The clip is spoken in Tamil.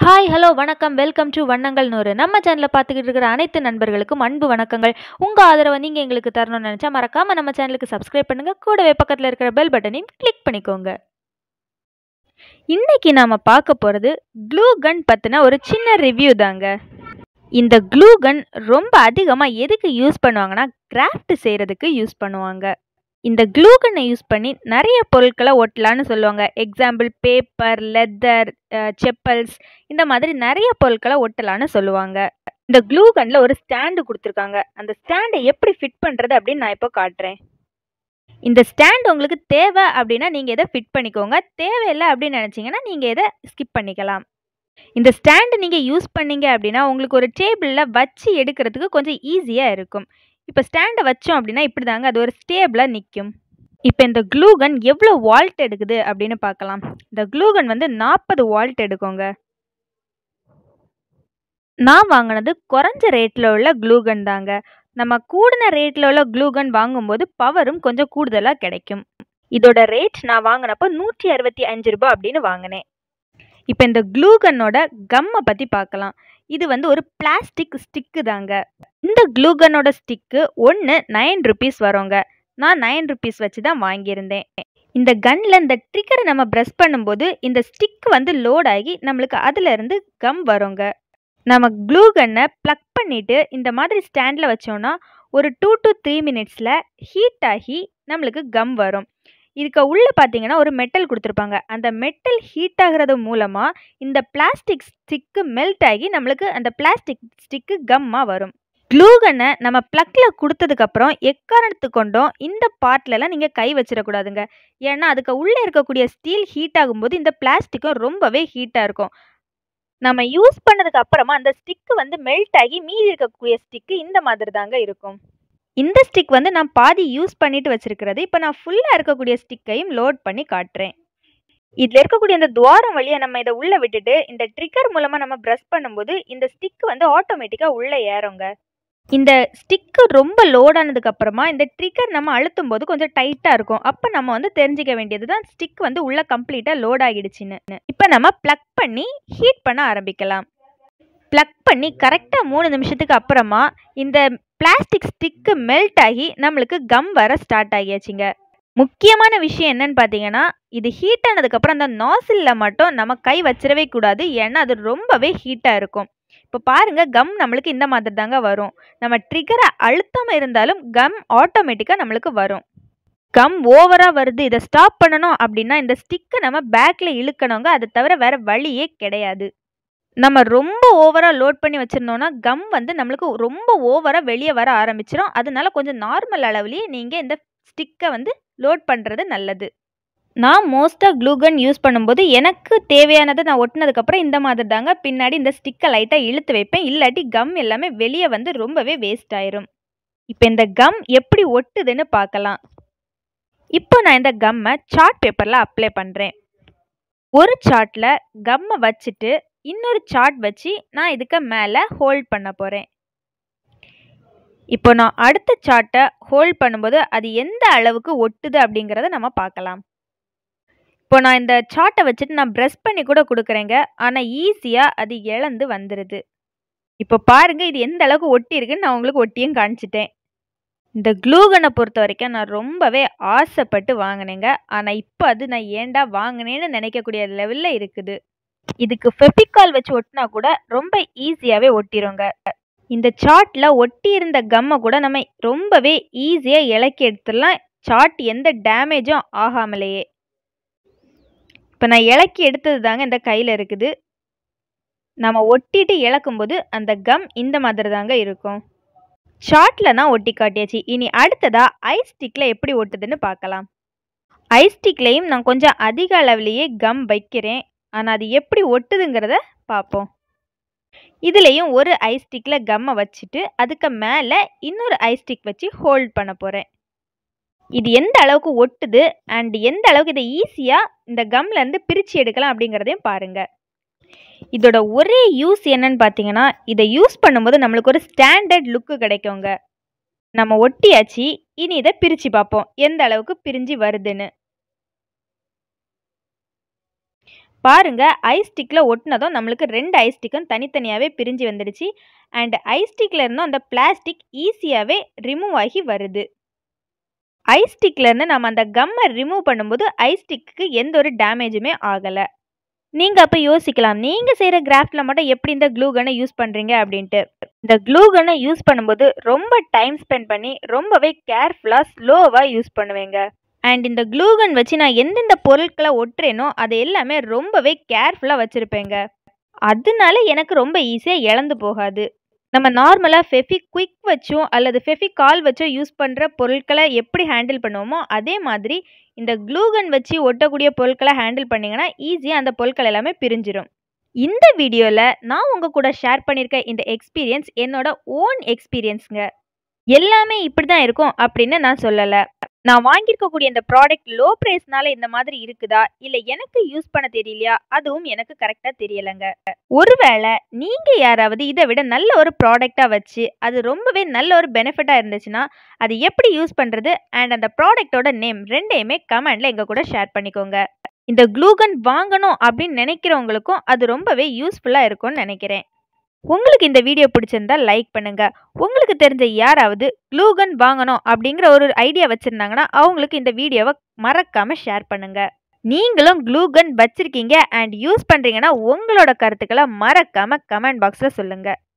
ஹாய் ஹலோ வணக்கம் வெல்கம் டு வண்ணங்கள் நூறு நம்ம சேனலில் பார்த்துக்கிட்டு இருக்கிற அனைத்து நண்பர்களுக்கும் அன்பு வணக்கங்கள் உங்கள் ஆதரவை நீங்கள் எங்களுக்கு தரணும்னு நினச்சா மறக்காமல் நம்ம சேனலுக்கு சப்ஸ்கிரைப் பண்ணுங்கள் கூடவே பக்கத்தில் இருக்கிற பெல் பட்டனையும் கிளிக் பண்ணிக்கோங்க இன்னைக்கு நாம் பார்க்க போகிறது க்ளூ கன் பற்றின ஒரு சின்ன ரிவ்யூ தாங்க இந்த க்ளூ கன் ரொம்ப அதிகமாக எதுக்கு யூஸ் பண்ணுவாங்கன்னா கிராஃப்ட் செய்கிறதுக்கு யூஸ் பண்ணுவாங்க இந்த க்ளூ கன்னை யூஸ் பண்ணி நிறைய பொருட்களை ஒட்டலான்னு சொல்லுவாங்க எக்ஸாம்பிள் பேப்பர் லெதர் செப்பல்ஸ் இந்த மாதிரி நிறைய பொருட்களை ஒட்டலான்னு சொல்லுவாங்க இந்த க்ளூ கன்ல ஒரு ஸ்டாண்டு கொடுத்துருக்காங்க அந்த ஸ்டாண்டை எப்படி ஃபிட் பண்ணுறது அப்படின்னு நான் இப்போ காட்டுறேன் இந்த ஸ்டாண்ட் உங்களுக்கு தேவை அப்படின்னா நீங்கள் இதை ஃபிட் பண்ணிக்கோங்க தேவையில்லை அப்படின்னு நினச்சிங்கன்னா நீங்கள் இதை ஸ்கிப் பண்ணிக்கலாம் இந்த ஸ்டாண்டு நீங்கள் யூஸ் பண்ணீங்க அப்படின்னா உங்களுக்கு ஒரு டேபிளில் வச்சு எடுக்கிறதுக்கு கொஞ்சம் ஈஸியாக இருக்கும் இப்போ ஸ்டாண்டை வச்சோம் அப்படின்னா இப்படி தாங்க அது ஒரு ஸ்டேபிளாக நிற்கும் இப்போ இந்த க்ளூகன் எவ்வளோ வால்ட் எடுக்குது அப்படின்னு பார்க்கலாம் இந்த க்ளூகன் வந்து நாற்பது வால்ட் எடுக்குங்க நான் வாங்கினது குறைஞ்ச ரேட்டில் உள்ள க்ளூகன் தாங்க நம்ம கூடின ரேட்டில் உள்ள க்ளூகன் வாங்கும்போது பவரும் கொஞ்சம் கூடுதலாக கிடைக்கும் இதோட ரேட் நான் வாங்கினப்போ நூற்றி அறுபத்தி அஞ்சு ரூபாய் அப்படின்னு வாங்கினேன் இப்போ இந்த க்ளூகனோட கம்மை பற்றி பார்க்கலாம் இது வந்து ஒரு பிளாஸ்டிக் ஸ்டிக்கு தாங்க இந்த க்ளூகனோட ஸ்டிக்கு ஒன்று நைன் ருபீஸ் வருங்க நான் நைன் ருபீஸ் வச்சு தான் வாங்கியிருந்தேன் இந்த கன்னில் இந்த ட்ரிக்கரை நம்ம ப்ரெஸ் பண்ணும்போது இந்த ஸ்டிக் வந்து லோட் ஆகி நம்மளுக்கு அதுலேருந்து கம் வருங்க நம்ம க்ளூ கன்னை ப்ளக் பண்ணிவிட்டு இந்த மாதிரி ஸ்டாண்டில் வச்சோன்னா ஒரு டூ டு த்ரீ மினிட்ஸில் ஹீட் ஆகி நம்மளுக்கு கம் வரும் இதுக்கு உள்ளே பார்த்தீங்கன்னா ஒரு மெட்டல் கொடுத்துருப்பாங்க அந்த மெட்டல் ஹீட் ஆகிறது மூலமாக இந்த பிளாஸ்டிக் ஸ்டிக்கு மெல்ட் ஆகி நம்மளுக்கு அந்த பிளாஸ்டிக் ஸ்டிக்கு கம்மாக வரும் க்ளூகனை நம்ம ப்ளக்கில் கொடுத்ததுக்கப்புறம் எக்காரணத்து கொண்டும் இந்த பார்ட்லலாம் நீங்கள் கை வச்சிடக்கூடாதுங்க ஏன்னா அதுக்கு உள்ளே இருக்கக்கூடிய ஸ்டீல் ஹீட் ஆகும்போது இந்த பிளாஸ்டிக்கும் ரொம்பவே ஹீட்டாக இருக்கும் நம்ம யூஸ் பண்ணதுக்கு அப்புறமா அந்த ஸ்டிக்கு வந்து மெல்ட் ஆகி மீதி இருக்கக்கூடிய ஸ்டிக்கு இந்த மாதிரி தாங்க இருக்கும் இந்த ஸ்டிக் வந்து நான் பாதி யூஸ் பண்ணிட்டு வச்சிருக்கிறது இப்போ நான் ஃபுல்லாக இருக்கக்கூடிய ஸ்டிக்கையும் லோட் பண்ணி காட்டுறேன் இதில் இருக்கக்கூடிய இந்த துவாரம் வழியாக நம்ம இதை உள்ளே விட்டுட்டு இந்த ட்ரிக்கர் மூலமாக நம்ம ப்ரெஸ் பண்ணும்போது இந்த ஸ்டிக் வந்து ஆட்டோமேட்டிக்காக உள்ளே ஏறுங்க இந்த ஸ்டிக்கு ரொம்ப லோட் ஆனதுக்கு அப்புறமா இந்த ட்ரிக்கர் நம்ம அழுத்தும் போது கொஞ்சம் டைட்டாக இருக்கும் அப்போ நம்ம வந்து தெரிஞ்சிக்க வேண்டியது தான் ஸ்டிக் வந்து உள்ளே கம்ப்ளீட்டாக லோட் ஆகிடுச்சின்னு இப்போ நம்ம ப்ளக் பண்ணி ஹீட் பண்ண ஆரம்பிக்கலாம் ப்ளக் பண்ணி கரெக்டாக மூணு நிமிஷத்துக்கு அப்புறமா இந்த பிளாஸ்டிக் ஸ்டிக்கு மெல்ட் ஆகி நம்மளுக்கு கம் வர ஸ்டார்ட் ஆகியாச்சுங்க முக்கியமான விஷயம் என்னன்னு பார்த்தீங்கன்னா இது ஹீட் ஆனதுக்கப்புறம் அந்த நாசிலில் மட்டும் நம்ம கை வச்சிடவே கூடாது ஏன்னா அது ரொம்பவே ஹீட்டாக இருக்கும் இப்போ பாருங்கள் கம் நம்மளுக்கு இந்த மாதிரி தாங்க வரும் நம்ம ட்ரிகரை அழுத்தாமல் இருந்தாலும் கம் ஆட்டோமேட்டிக்காக நம்மளுக்கு வரும் கம் ஓவராக வருது இதை ஸ்டாப் பண்ணணும் அப்படின்னா இந்த ஸ்டிக்கை நம்ம பேக்கில் இழுக்கணுங்க அதை தவிர வேறு வழியே கிடையாது நம்ம ரொம்ப ஓவராக லோட் பண்ணி வச்சுருந்தோன்னா கம் வந்து நம்மளுக்கு ரொம்ப ஓவராக வெளியே வர ஆரம்பிச்சிடும் அதனால கொஞ்சம் நார்மல் அளவுலேயே நீங்கள் இந்த ஸ்டிக்கை வந்து லோட் பண்ணுறது நல்லது நான் மோஸ்ட்டாக க்ளூகன் யூஸ் பண்ணும்போது எனக்கு தேவையானதை நான் ஒட்டினதுக்கப்புறம் இந்த மாதிரி தாங்க பின்னாடி இந்த ஸ்டிக்கை லைட்டாக இழுத்து வைப்பேன் இல்லாட்டி கம் எல்லாமே வெளியே வந்து ரொம்பவே வேஸ்ட் ஆயிரும் இப்போ இந்த கம் எப்படி ஒட்டுதுன்னு பார்க்கலாம் இப்போ நான் இந்த கம்மை சார்ட் பேப்பரில் அப்ளை பண்ணுறேன் ஒரு சார்ட்டில் கம்மை வச்சுட்டு இன்னொரு சார்ட் வச்சு நான் இதுக்கு மேலே ஹோல்ட் பண்ண போகிறேன் இப்போ நான் அடுத்த சார்ட்டை ஹோல்ட் பண்ணும்போது அது எந்த அளவுக்கு ஒட்டுது அப்படிங்கிறத நம்ம பார்க்கலாம் இப்போ நான் இந்த சார்ட்டை வச்சுட்டு நான் ப்ரெஸ் பண்ணி கூட கொடுக்குறேங்க ஆனால் ஈஸியாக அது இழந்து வந்துடுது இப்போ பாருங்கள் இது எந்த அளவுக்கு ஒட்டி இருக்குன்னு நான் உங்களுக்கு ஒட்டியும் காமிச்சிட்டேன் இந்த க்ளூகனை பொறுத்த வரைக்கும் நான் ரொம்பவே ஆசைப்பட்டு வாங்கினேங்க ஆனால் இப்போ அது நான் ஏண்டா வாங்கினேன்னு நினைக்கக்கூடிய லெவலில் இருக்குது இதுக்கு ஃபெபிகால் வச்சு ஒட்டினா கூட ரொம்ப ஈஸியாகவே ஒட்டிருங்க இந்த சார்ட்டில் ஒட்டி இருந்த கம்மை கூட நம்ம ரொம்பவே ஈஸியாக இலக்கி எடுத்துடலாம் சார்ட் எந்த டேமேஜும் ஆகாமலேயே இப்போ நான் இலக்கி எடுத்தது தாங்க இந்த கையில் இருக்குது நம்ம ஒட்டிட்டு இழக்கும்போது அந்த கம் இந்த மாதிரி தாங்க இருக்கும் சார்ட்டில் நான் ஒட்டி காட்டியாச்சு இனி அடுத்ததாக ஐஸ் ஸ்டிக்கில் எப்படி ஒட்டுதுன்னு பார்க்கலாம் ஐஸ் ஸ்டிக்லேயும் நான் கொஞ்சம் அதிக அளவுலேயே கம் வைக்கிறேன் ஆனால் அது எப்படி ஒட்டுதுங்கிறத பார்ப்போம் இதுலேயும் ஒரு ஐஸ் ஸ்டிக்கில் கம்மை வச்சுட்டு அதுக்கு மேலே இன்னொரு ஐஸ் ஸ்டிக் வச்சு ஹோல்ட் பண்ண போகிறேன் இது எந்த அளவுக்கு ஒட்டுது அண்ட் எந்த அளவுக்கு இதை ஈஸியாக இந்த கம்லேருந்து பிரித்து எடுக்கலாம் அப்படிங்கிறதையும் பாருங்கள் இதோட ஒரே யூஸ் என்னன்னு பார்த்தீங்கன்னா இதை யூஸ் பண்ணும்போது நம்மளுக்கு ஒரு ஸ்டாண்டர்ட் லுக்கு கிடைக்குங்க நம்ம ஒட்டியாச்சு இனி இதை பிரித்து பார்ப்போம் எந்த அளவுக்கு பிரிஞ்சு வருதுன்னு பாருங்க ஐஸ் ஸ்டிக்கில் ஒட்டினதும் நம்மளுக்கு ரெண்டு ஐஸ் ஸ்டிக்கும் தனித்தனியாகவே பிரிஞ்சு வந்துடுச்சு அண்ட் ஐஸ் ஸ்டிக்கில் இருந்தும் அந்த பிளாஸ்டிக் ஈஸியாகவே ரிமூவ் ஆகி வருது ஐஸ் ஸ்டிக்லேருந்து நம்ம அந்த கம்மை ரிமூவ் பண்ணும்போது ஐஸ் ஸ்டிக்கு எந்த ஒரு டேமேஜுமே ஆகலை நீங்கள் அப்போ யோசிக்கலாம் நீங்கள் செய்கிற கிராஃப்டில் மட்டும் எப்படி இந்த க்ளூ கன்னை யூஸ் பண்ணுறீங்க அப்படின்ட்டு இந்த க்ளூ கன்னை யூஸ் பண்ணும்போது ரொம்ப டைம் ஸ்பெண்ட் பண்ணி ரொம்பவே கேர்ஃபுல்லாக ஸ்லோவாக யூஸ் பண்ணுவேங்க அண்ட் இந்த க்ளூ கன் வச்சு நான் எந்தெந்த பொருட்களை ஒட்டுறேனோ அதை எல்லாமே ரொம்பவே கேர்ஃபுல்லாக வச்சுருப்பேங்க அதனால எனக்கு ரொம்ப ஈஸியாக இழந்து போகாது நம்ம நார்மலாக ஃபெஃபி குயிக் வச்சும் அல்லது ஃபெஃபி கால் வச்சோ யூஸ் பண்ணுற பொருட்களை எப்படி ஹேண்டில் பண்ணுவோமோ அதே மாதிரி இந்த க்ளூகன் வச்சு ஒட்டக்கூடிய பொருட்களை ஹேண்டில் பண்ணிங்கன்னா ஈஸியாக அந்த பொருட்கள் எல்லாமே பிரிஞ்சிடும் இந்த வீடியோவில் நான் உங்கள் கூட ஷேர் பண்ணியிருக்க இந்த எக்ஸ்பீரியன்ஸ் என்னோட ஓன் எக்ஸ்பீரியன்ஸுங்க எல்லாமே இப்படி தான் இருக்கும் அப்படின்னு நான் சொல்லலை நான் வாங்கியிருக்கக்கூடிய இந்த ப்ராடக்ட் லோ ப்ரைஸ்னால இந்த மாதிரி இருக்குதா இல்லை எனக்கு யூஸ் பண்ண தெரியலையா அதுவும் எனக்கு கரெக்டாக தெரியலைங்க ஒருவேளை நீங்கள் யாராவது இதை விட நல்ல ஒரு ப்ராடக்டாக வச்சு அது ரொம்பவே நல்ல ஒரு பெனிஃபிட்டாக இருந்துச்சுன்னா அது எப்படி யூஸ் பண்ணுறது அண்ட் அந்த ப்ராடக்டோட நேம் ரெண்டையுமே கமெண்டில் எங்கள் கூட ஷேர் பண்ணிக்கோங்க இந்த க்ளூகன் வாங்கணும் அப்படின்னு நினைக்கிறவங்களுக்கும் அது ரொம்பவே யூஸ்ஃபுல்லாக இருக்கும்னு நினைக்கிறேன் உங்களுக்கு இந்த வீடியோ பிடிச்சிருந்தா லைக் பண்ணுங்க உங்களுக்கு தெரிஞ்ச யாராவது க்ளூகன் வாங்கணும் அப்படிங்கிற ஒரு ஐடியா வச்சுருந்தாங்கன்னா அவங்களுக்கு இந்த வீடியோவை மறக்காம ஷேர் பண்ணுங்க நீங்களும் க்ளூகன் வச்சிருக்கீங்க அண்ட் யூஸ் பண்ணுறீங்கன்னா உங்களோட கருத்துக்களை மறக்காம கமெண்ட் பாக்ஸில் சொல்லுங்கள்